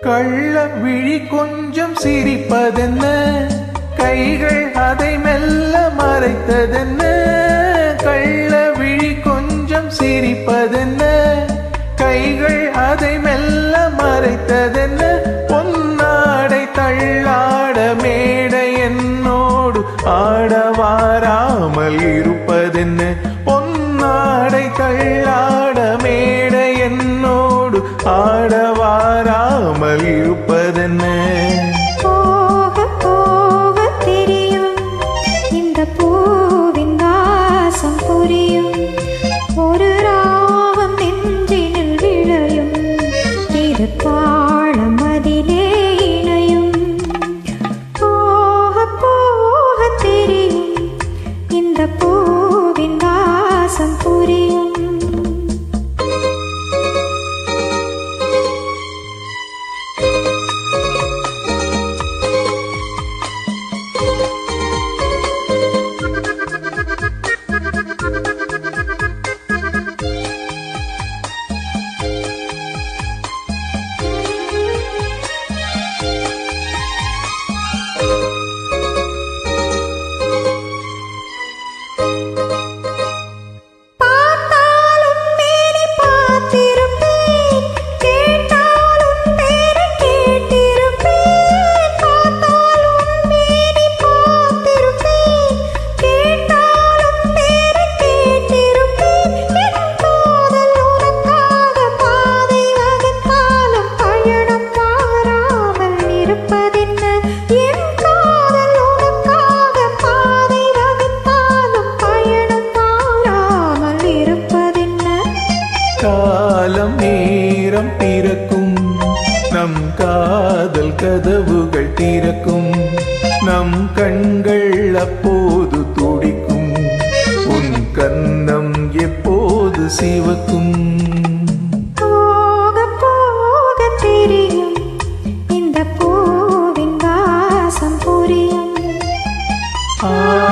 கள்ள விழி கொஞ்சம் சிரிப்பதென்ன கைகள் அதை மெல்ல மறைத்ததென்ன கள்ள விழி கொஞ்சம் சிரிப்பதென்ன கைகள் அதை மெல்ல மறைத்ததென்ன பொன்னாடை தள்ளாட மேடை என்னோடு ஆட வாராமல் இருப்பதென்ன பொன்னாடை தள்ளாட மேடை என்னோடு ஆட வாராமல் இருப்பதென்ன போக போக தெரியும் இந்த பூவின் வாசம் புரியும் ஒரு ராகம் நெஞ்சினில் விளையும் இது தாளம் அதிலே இணையும் போக போக தெரியும் இந்த பூவின் வாசம் புரியும் பார்த்தாலும் மேலே பார்த்திருப்பேன் கேட்டாலும் பேரை கேட்டிருப்பேன் பார்த்தாலும் மேலே பார்த்திருப்பேன் கேட்டாலும் பேரை கேட்டிருப்பேன் என் காதல் உனக்காக பாதை வகுத்தாலும் பயணம் மாறாமல் இருப்பதென்ன என் காதல் உனக்காக பாதை வகுத்தாலும் பயணம் மாறாமல் இருப்பதென்ன காலம் நேரம் பிறக்கும் நம் காதல் கதவுகள் திறக்கும் நம் கண்கள் அப்போது துடிக்கும் உன் கன்னம் எப்போது சிவக்கும் போக போக தெரியும் இந்த பூவின் வாசம் புரியும் ஆ